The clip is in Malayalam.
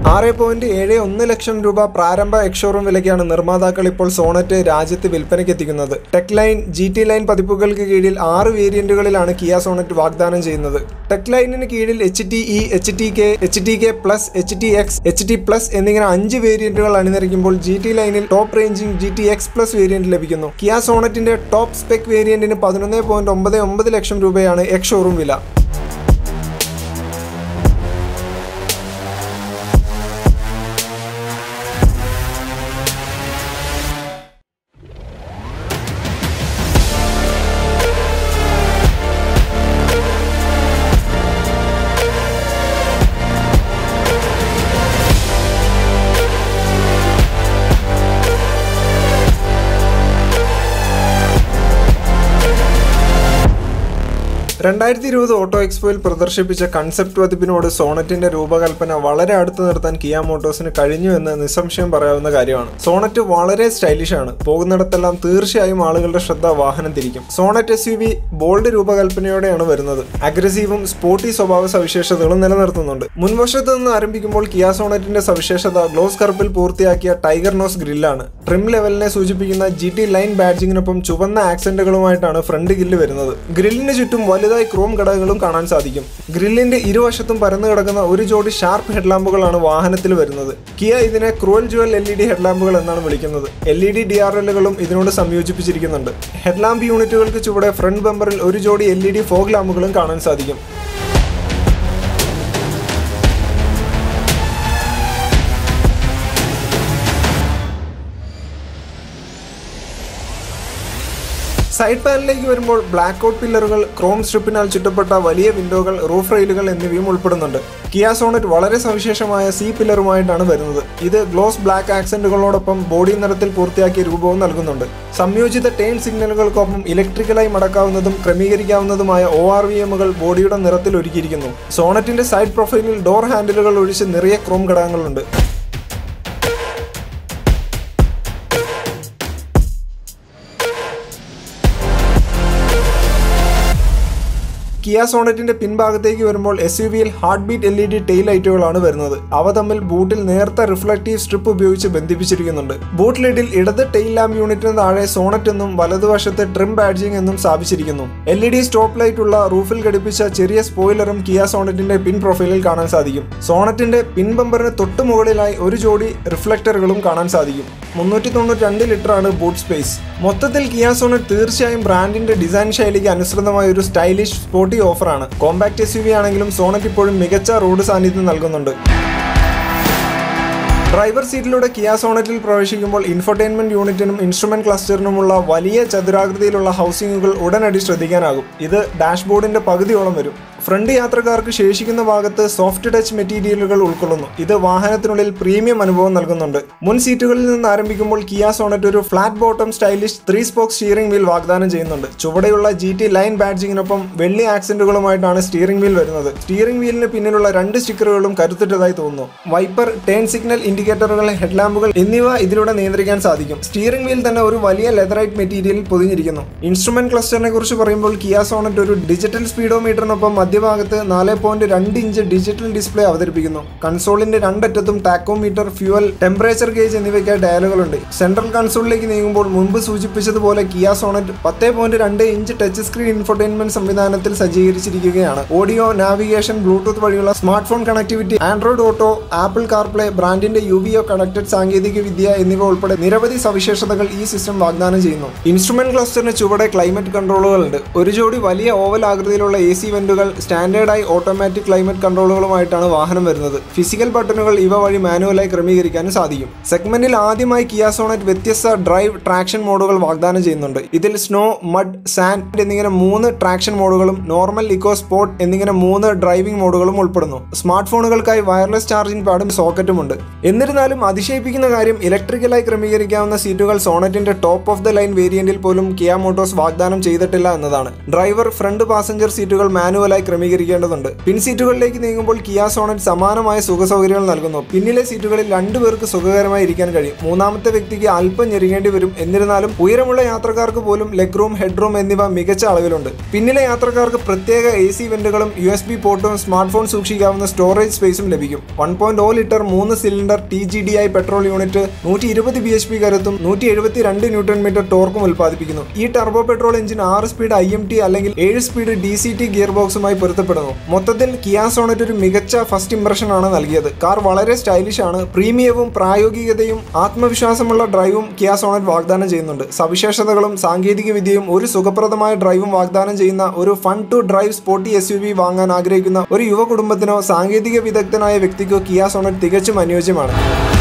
ആറ് പോയിന്റ് ഏഴ് ഒന്ന് ലക്ഷം രൂപ പ്രാരംഭ എക്സ്ഷോറൂം വിലയ്ക്കാണ് നിർമ്മാതാക്കൾ ഇപ്പോൾ സോണറ്റ് രാജ്യത്ത് വിൽപ്പനയ്ക്ക് എത്തിക്കുന്നത് tech line G T line പതിപ്പുകൾക്ക് കീഴിൽ ആറ് വേരിയന്റുകളിലാണ് കിയ സോണറ്റ് വാഗ്ദാനം ചെയ്യുന്നത് ടെക് ലൈനിന് കീഴിൽ H T E H T K H T K plus H T X H T plus എന്നിങ്ങനെ അഞ്ച് വേരിയന്റുകൾ അണിനിരക്കുമ്പോൾ ജി ടി ലൈനിൽ top ranging G T X plus variant ലഭിക്കുന്നു കിയ സോണറ്റിന്റെ ടോപ്പ് സ്പെക് വേരിയന്റിന് പതിനൊന്ന് പോയിന്റ് ഒമ്പത് ഒമ്പത് ലക്ഷം രൂപയാണ് എക്സ് ഷോറൂം വില രണ്ടായിരത്തി ഇരുപത് ഓട്ടോ എക്സ്പോയിൽ പ്രദർശിപ്പിച്ച കൺസെപ്റ്റ് പതിപ്പിനോട് സോണറ്റിന്റെ രൂപകൽപ്പന വളരെ അടുത്ത് നിർത്താൻ കിയ മോട്ടോഴ്സിന് കഴിഞ്ഞു എന്ന് നിസ്സംശയം പറയാവുന്ന കാര്യമാണ് സോണറ്റ് വളരെ സ്റ്റൈലിഷ് ആണ് പോകുന്നിടത്തെല്ലാം തീർച്ചയായും ആളുകളുടെ ശ്രദ്ധ വാഹനം തിരിക്കും Sonet S U V bold രൂപകൽപ്പനയോടെയാണ് വരുന്നത് അഗ്രസീവും സ്പോർട്ടി സ്വഭാവ സവിശേഷതകളും നിലനിർത്തുന്നുണ്ട് മുൻവശത്ത് നിന്ന് ആരംഭിക്കുമ്പോൾ കിയ സോണറ്റിന്റെ സവിശേഷത ഗ്ലോസ് കറുപ്പിൽ പൂർത്തിയാക്കിയ ടൈഗർ നോസ് ഗ്രില്ലാണ് ട്രിം ലെവലിനെ സൂചിപ്പിക്കുന്ന ജി ടി ലൈൻ ബാഡ്ജിങ്ങിനൊപ്പം ചുവന്ന ആക്സന്റുകളുമായിട്ടാണ് ഫ്രണ്ട് ഗ്രില്ല് വരുന്നത് ഗ്രില്ലിന് ചുറ്റും വലുതായി ക്രോം ഘടകങ്ങളും കാണാൻ സാധിക്കും ഗ്രില്ലിന്റെ ഇരുവശത്തും പരന്നു കിടക്കുന്ന ഒരു ജോഡി ഷാർപ്പ് ഹെഡ്ലാമ്പുകളാണ് വാഹനത്തിൽ വരുന്നത് കിയ ഇതിനെ crown jewel L E D headlamps എന്നാണ് വിളിക്കുന്നത് L E D D R എല്ലുകളും ഇതിനോട് സംയോജിപ്പിച്ചിരിക്കുന്നുണ്ട് ഹെഡ്ലാമ്പ് യൂണിറ്റുകൾക്ക് ചുവടെ ഫ്രണ്ട് ബമ്പറിൽ ഒരു ജോഡി എൽ ഇ ഡി ഫോഗ് ലാമ്പുകളും കാണാൻ സാധിക്കും സൈഡ് പാനലിലേക്ക് വരുമ്പോൾ ബ്ലാക്ക് ഔട്ട് പില്ലറുകൾ ക്രോം സ്ട്രിപ്പിനാൽ ചുറ്റപ്പെട്ട വലിയ വിൻഡോകൾ റൂഫ് റെയിലുകൾ എന്നിവയും ഉൾപ്പെടുന്നുണ്ട് കിയ സോണറ്റ് വളരെ സവിശേഷമായ സി പില്ലറുമായിട്ടാണ് വരുന്നത് ഇത് ഗ്ലോസ് ബ്ലാക്ക് ആക്സന്റുകളോടൊപ്പം ബോഡി നിറത്തിൽ പൂർത്തിയാക്കിയ രൂപവും നൽകുന്നുണ്ട് സംയോജിത ടേൺ സിഗ്നലുകൾക്കൊപ്പം ഇലക്ട്രിക്കലായി മടക്കാവുന്നതും ക്രമീകരിക്കാവുന്നതുമായ ഒ ആർ വി എമ്മുകൾ ബോഡിയുടെ നിറത്തിൽ ഒരുക്കിയിരിക്കുന്നു സോണറ്റിന്റെ സൈഡ് പ്രൊഫൈലിൽ ഡോർ ഹാൻഡിലുകൾ ഒഴിച്ച് നിറയെ ക്രോം ഘടകങ്ങളുണ്ട് കിയ സോണറ്റിന്റെ പിൻഭാഗത്തേക്ക് വരുമ്പോൾ എസ് യു വിയിൽ heart beat L E D tail ലൈറ്റുകളാണ് വരുന്നത് അവ തമ്മിൽ ബൂട്ടിൽ നേർത്ത റിഫ്ലക്റ്റീവ് സ്ട്രിപ്പ് ഉപയോഗിച്ച് ബന്ധിപ്പിച്ചിരിക്കുന്നുണ്ട് ബൂട്ട് ലിഡിൽ ഇടത് ടെയിൽ ലാമ്പ് യൂണിറ്റിന് താഴെ സോണറ്റ് എന്നും വലതുവശത്ത് ട്രിം ബാഡ്ജിംഗ് എന്നും സ്ഥാപിച്ചിരിക്കുന്നു L E D stop light ഉള്ള റൂഫിൽ ഘടിപ്പിച്ച ചെറിയ സ്പോയിലറും കിയ സോണറ്റിന്റെ പിൻ പ്രൊഫൈലിൽ കാണാൻ സാധിക്കും സോണറ്റിന്റെ പിൻ ബമ്പറിന് തൊട്ട് മുകളിലായി ഒരു ജോഡി റിഫ്ലക്ടറുകളും കാണാൻ സാധിക്കും മുന്നൂറ്റി തൊണ്ണൂറ്റി രണ്ട് ലിറ്റർ ആണ് ബൂട്ട് സ്പേസ് മൊത്തത്തിൽ കിയ സോണറ്റ് തീർച്ചയായും ബ്രാൻഡിന്റെ ഡിസൈൻ ശൈലിക്ക് അനുസൃതമായ ഒരു സ്റ്റൈലിഷ് സ്പോർട്ടി ഓഫറാണ് കോമ്പാക്ട് എസ് യു വി ആണെങ്കിലും സോണറ്റ് ഇപ്പോഴും മികച്ച റോഡ് സാന്നിധ്യം നൽകുന്നുണ്ട് ഡ്രൈവർ സീറ്റിലൂടെ കിയ സോണറ്റിൽ പ്രവേശിക്കുമ്പോൾ ഇൻഫർടൈൻമെന്റ് യൂണിറ്റിനും ഇൻസ്ട്രുമെന്റ് ക്ലസ്റ്ററിനുമുള്ള വലിയ ചതുരാകൃതിയിലുള്ള ഹൗസിങ്ങുകൾ ഉടനടി ശ്രദ്ധിക്കാനാകും ഇത് ഡാഷ്ബോർഡിന്റെ പകുതിയോളം വരും ഫ്രണ്ട് യാത്രക്കാർക്ക് ശേഷിക്കുന്ന ഭാഗത്ത് സോഫ്റ്റ് ടച്ച് മെറ്റീരിയലുകൾ ഉൾക്കൊള്ളുന്നു ഇത് വാഹനത്തിനുള്ളിൽ പ്രീമിയം അനുഭവം നൽകുന്നുണ്ട് മുൻ സീറ്റുകളിൽ നിന്ന് ആരംഭിക്കുമ്പോൾ കിയ സോണറ്റ് ഒരു flat bottom stylish three spoke steering wheel വാഗ്ദാനം ചെയ്യുന്നുണ്ട് ചുവടെയുള്ള ജി ടി ലൈൻ ബാഡ്ജിങ്ങിനൊപ്പം വെള്ളി ആക്സന്റുകളുമായിട്ടാണ് സ്റ്റിയറിംഗ് വീൽ വരുന്നത് സ്റ്റിയറിംഗ് വീലിന് പിന്നിലുള്ള രണ്ട് സ്റ്റിക്കറുകളും കരുത്തുറ്റതായി തോന്നുന്നു വൈപ്പർ ടേൺ സിഗ്നൽ ഇൻഡിക്കേറ്ററുകൾ ഹെഡ്ലാമ്പുകൾ എന്നിവ ഇതിലൂടെ നിയന്ത്രിക്കാൻ സാധിക്കും സ്റ്റിയറിംഗ് വീൽ തന്നെ ഒരു വലിയ ലെതറൈറ്റ് മെറ്റീരിയലിൽ പൊതിഞ്ഞിരിക്കുന്നു ഇൻസ്ട്രുമെന്റ് ക്ലസ്റ്ററിനെ കുറിച്ച് പറയുമ്പോൾ കിയ സോണറ്റ് ഒരു ഡിജിറ്റൽ സ്പീഡോമീറ്ററിനൊപ്പം മധ്യഭാഗത്ത് നാല് പോയിന്റ് രണ്ട് ഇഞ്ച് ഡിജിറ്റൽ ഡിസ്പ്ലേ അവതരിപ്പിക്കുന്നു കൺസോളിന്റെ രണ്ടറ്റത്തും ടാക്കോമീറ്റർ ഫ്യൂവൽ ടെമ്പറേച്ചർ ഗേജ് എന്നിവയ്ക്കായി ഡയലുകളുണ്ട് സെൻട്രൽ കൺസോളിലേക്ക് നീങ്ങുമ്പോൾ മുൻപ് സൂചിപ്പിച്ചതുപോലെ കിയ സോണറ്റ് പത്ത് പോയിന്റ് രണ്ട് ഇഞ്ച് ടച്ച് സ്ക്രീൻ ഇൻഫർടൈൻമെന്റ് സംവിധാനത്തിൽ സജ്ജീകരിച്ചിരിക്കുകയാണ് ഓഡിയോ നാവിഗേഷൻ ബ്ലൂടൂത്ത് വഴിയുള്ള smart phone connectivity Android auto Apple CarPlay ബ്രാൻഡിന്റെ യു വി ഒ കണക്റ്റഡ് സാങ്കേതിക വിദ്യ എന്നിവ ഉൾപ്പെടെ നിരവധി സവിശേഷതകൾ ഈ സിസ്റ്റം വാഗ്ദാനം ചെയ്യുന്നു ഇൻസ്ട്രുമെന്റ് ക്ലസ്റ്ററിന് ചുവടെ ക്ലൈമറ്റ് കൺട്രോളുകളുണ്ട് ഒരു ജോഡി വലിയ ഓവൽ ആകൃതിയിലുള്ള എ സി വെന്റുകൾ സ്റ്റാൻഡേർഡായി ഓട്ടോമാറ്റിക് ക്ലൈമറ്റ് കൺട്രോളുകളുമായിട്ടാണ് വാഹനം വരുന്നത് ഫിസിക്കൽ ബട്ടണുകൾ ഇവ വഴി മാനുവലായി ക്രമീകരിക്കാനും സാധിക്കും സെഗ്മെന്റിൽ ആദ്യമായി കിയ സോണറ്റ് വ്യത്യസ്ത ഡ്രൈവ് ട്രാക്ഷൻ മോഡുകൾ വാഗ്ദാനം ചെയ്യുന്നുണ്ട് ഇതിൽ സ്നോ മഡ് സാൻഡ് എന്നിങ്ങനെ മൂന്ന് ട്രാക്ഷൻ മോഡുകളും നോർമൽ ഇക്കോ സ്പോർട്ട് എന്നിങ്ങനെ മൂന്ന് ഡ്രൈവിംഗ് മോഡുകളും ഉൾപ്പെടുന്നു സ്മാർട്ട് ഫോണുകൾക്കായി വയർലെസ് ചാർജിംഗ് പാഡും സോക്കറ്റും ഉണ്ട് എന്നിരുന്നാലും അതിശയിപ്പിക്കുന്ന കാര്യം ഇലക്ട്രിക്കലായി ക്രമീകരിക്കാവുന്ന സീറ്റുകൾ സോണറ്റിന്റെ ടോപ്പ് ഓഫ് ദ ലൈൻ വേരിയന്റിൽ പോലും കിയ മോട്ടോഴ്സ് വാഗ്ദാനം ചെയ്തിട്ടില്ല എന്നതാണ് ഡ്രൈവർ ഫ്രണ്ട് പാസഞ്ചർ സീറ്റുകൾ മാനുവലായി ക്രമീകരിക്കേണ്ടതുണ്ട് പിൻ സീറ്റുകളിലേക്ക് നീങ്ങുമ്പോൾ കിയ സോണറ്റ് സമാനമായ സുഖസൗകര്യങ്ങൾ നൽകുന്നു പിന്നിലെ സീറ്റുകളിൽ രണ്ടുപേർക്ക് സുഖകരമായി ഇരിക്കാൻ കഴിയും മൂന്നാമത്തെ വ്യക്തിക്ക് അല്പം ഞെരുങ്ങേണ്ടി വരും എന്നിരുന്നാലും ഉയരമുള്ള യാത്രക്കാർക്ക് പോലും ലെഗ് റൂം ഹെഡ് റൂം എന്നിവ മികച്ച അളവിലുണ്ട് പിന്നിലെ യാത്രക്കാർക്ക് പ്രത്യേക എ സി വെന്റുകളും യു എസ് ബി പോർട്ടും സ്മാർട്ട് ഫോൺ സൂക്ഷിക്കാവുന്ന സ്റ്റോറേജ് സ്പേസും ലഭിക്കും വൺ പോയിന്റ് ഓ ലിറ്റർ മൂന്ന് cylinder T G D I petrol unit നൂറ്റി ഇരുപത് ബി എച്ച് പി കരുത്തും നൂറ്റി എഴുപത്തി രണ്ട് ന്യൂട്ടൺ മീറ്റർ ടോർക്കും ഉൽപ്പാദിപ്പിക്കുന്നു ഈ ടർബോ പെട്രോൾ എഞ്ചിൻ ആറ് സ്പീഡ് ഐ എം ടി അല്ലെങ്കിൽ ഏഴ് speed D C T gear ബോക്സുമായി പൊരുത്തപ്പെടുന്നു മൊത്തത്തിൽ കിയ സോണറ്റ് ഒരു മികച്ച ഫസ്റ്റ് ഇംപ്രഷൻ ആണ് നൽകിയത് കാർ വളരെ സ്റ്റൈലിഷ് ആണ് പ്രീമിയവും പ്രായോഗികതയും ആത്മവിശ്വാസമുള്ള ഡ്രൈവും കിയ സോണറ്റ് വാഗ്ദാനം ചെയ്യുന്നുണ്ട് സവിശേഷതകളും സാങ്കേതിക വിദ്യയും ഒരു സുഖപ്രദമായ ഡ്രൈവും വാഗ്ദാനം ചെയ്യുന്ന ഒരു fun to drive sporty S U V വാങ്ങാൻ ആഗ്രഹിക്കുന്ന ഒരു യുവ കുടുംബത്തിനോ സാങ്കേതിക വിദഗ്ധനായ വ്യക്തിക്കോ കിയ സോണറ്റ് തികച്ചും അനുയോജ്യമാണ്